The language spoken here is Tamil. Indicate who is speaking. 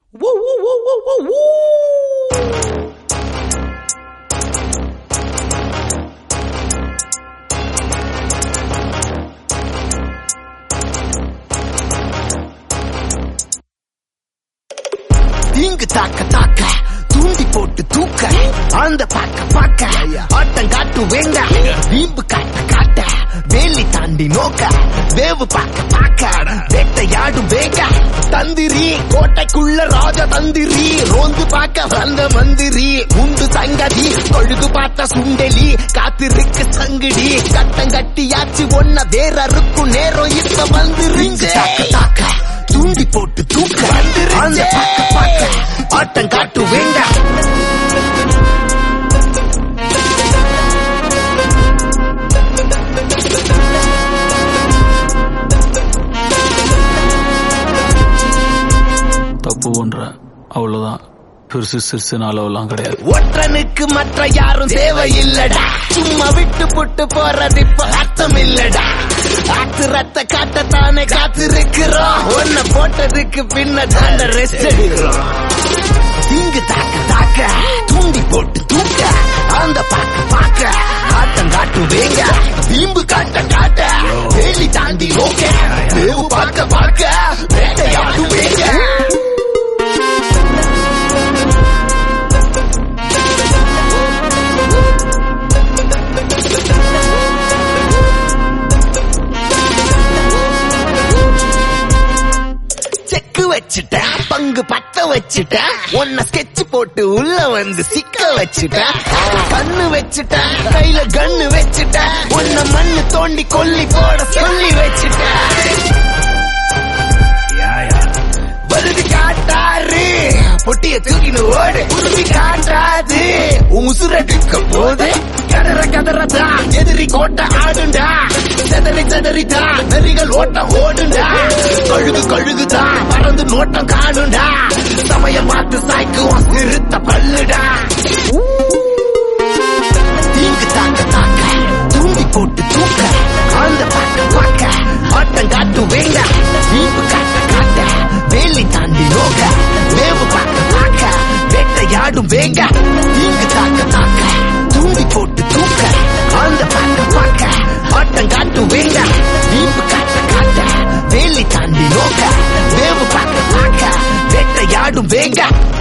Speaker 1: Woo, woo, woo, woo, woo, woo.
Speaker 2: தீங்கு தாக்க தாக்க தூண்டி போட்டு தூக்க அந்த பாக்க பாக்க ஆட்டம் காட்டு வேங்க வீம்பு காட்ட காட்ட வேலி தாண்டி நோக்க வேவு பாக்க பாக்க வேட்டையாடும் வேங்க தந்திரி கோட்டைக்குள்ள ராஜ தந்திரி ரோந்து பார்க்க வந்த மந்திரி உண்டு சங்கதி கொழுகு பார்த்த சுண்டெலி காத்திருக்கு சங்கிடி கட்டம் கட்டியாச்சு ஒன்ன வேற இருக்கும் நேரம் இப்ப வந்துருங்க தாக்க தாக்க தூண்டி போட்டு தூக்க அந்த பாக்க பாக்க ஆட்டம் காட்டு வேண்டாம்
Speaker 3: தப்பு பண்ற அவ்வளவுதான் பெருசு சிறுசுன்னு அளவெல்லாம் கிடையாது
Speaker 2: ஒற்றனுக்கு மற்ற யாரும் தேவையில்லடா சும்மா விட்டு புட்டு போறது இப்ப அர்த்தம் இல்லடா ஆத்திரத்தை காட்டத்தானே காத்திருக்கிறோம் ஒன்ன போட்டதுக்கு பின்ன தாண்ட ரெஸ்ட் எடுக்கிறோம் தீங்கு தாக்க தாக்க தூண்டி போட்டு தூக்க அந்த பாக்க பாக்க ஆட்டம் காட்டு வேங்க வீம்பு காட்ட காட்ட வேலி தாண்டி நோக்க வேவு பார்க்க பார்க்க வேட்டையாடு வேங்க செக்கு வச்சுட்டேன் பங்கு பத்த வச்சுட்டேன் உன்னை ஸ்கெட்ச் போட்டு உள்ள வந்து சிக்க வச்சுட்டேன் கண்ணு வச்சுட்டேன் கையில கண்ணு வச்சுட்டேன் உன்னை மண்ணு தோண்டி கொல்லி போட சொல்லி வச்சுட்டேன் வருது காட்டாரு பொட்டிய தூக்கின்னு ஓடு உருவி காட்டாது உன் உசுரடிக்க போது கதற கதறதா எதிரி கோட்டை ஆடுண்டா செதறி செதறிதா நெறிகள் ஓட்டம் ஓடுண்டா கழுகு கழுகுதா பறந்து நோட்டம் காணுண்டா சமயம் மாத்து சாய்க்குவோம் நிறுத்த பல்லுடா தீங்கு தாக்க தாக்க தூண்டி போட்டு தூக்க அந்த பாக்க பாக்க ஆட்டம் காட்டு வேங்க வீம்பு காட்ட காட்ட வேலி தாண்டி நோக்க வேவு பார்க்க பார்க்க வேட்டையாடும் வேங்க தீங்கு தாக்க தாக்க தூண்டி போட்டு தூக்க அந்த பாக்க பாக்க ஆட்டம் காட்டு வேங்க வீம்பு காட்ட காட்ட வேலி தாண்டி நோக்க வேவு பார்க்க பார்க்க வேட்டையாடும் வேங்க